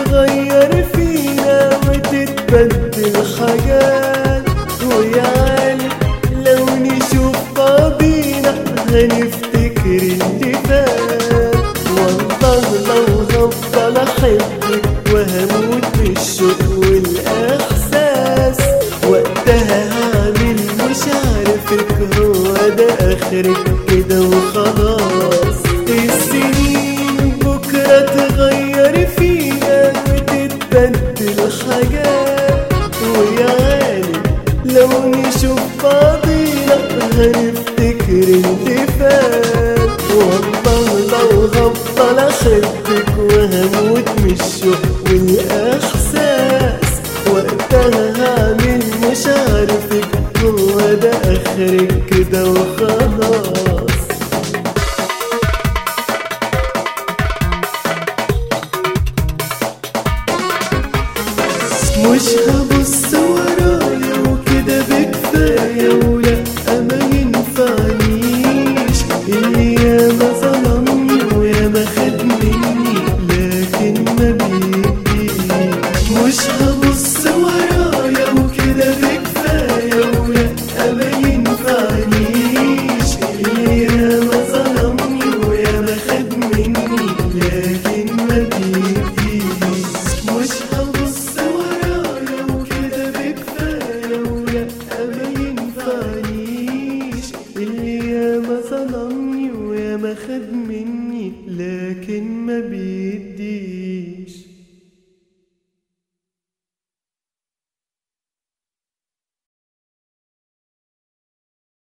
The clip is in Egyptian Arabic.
تغير فينا وتتبدل حاجات ويا عالم لو نشوف بعضينا هنفتكر اللي فات والله لو هفضل احبك وهموت بالشوق والاحساس وقتها هعمل مش عارفك هو ده اخرك كده وخلاص السنين بكره تغير فينا وتتبدل حاجات ويا عالم لو نشوف بعضينا هنفتكر اللي فات والله لو هفضل احبك وهموت من الشوق والاحساس وقتها هعمل مش عارفك هو ده اخرك كده وخلاص مش هبص